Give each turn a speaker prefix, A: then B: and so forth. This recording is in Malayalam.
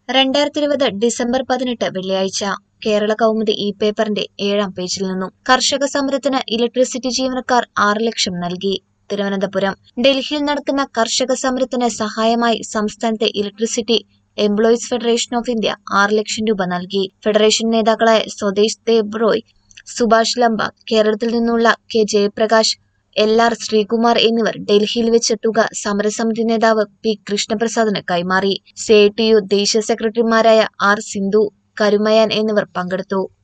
A: രണ്ടായിരത്തി ഇരുപത് ഡിസംബർ പതിനെട്ട് വെള്ളിയാഴ്ച കേരള കൗമുദി ഇ പേപ്പറിന്റെ ഏഴാം പേജിൽ നിന്നും കർഷക സമരത്തിന് ഇലക്ട്രിസിറ്റി ജീവനക്കാർ ആറ് ലക്ഷം നൽകി തിരുവനന്തപുരം ഡൽഹിയിൽ നടക്കുന്ന കർഷക സമരത്തിന് സഹായമായി സംസ്ഥാനത്തെ electricity employees federation of India ആറ് ലക്ഷം രൂപ നൽകി ഫെഡറേഷൻ നേതാക്കളായ സ്വദേശ് ദേബ് റോയ് സുഭാഷ് ലംബ കേരളത്തിൽ നിന്നുള്ള K Jayaprakash L R Sreekumar എന്നിവർ ഡൽഹിയിൽ വെച്ച് തുക സമരസമിതി നേതാവ് പി കൃഷ്ണപ്രസാദിന് കൈമാറി സി ഐ ടി യു ദേശീയ സെക്രട്ടറിമാരായ ആർ സിന്ധു കരുമയാൻ എന്നിവർ പങ്കെടുത്തു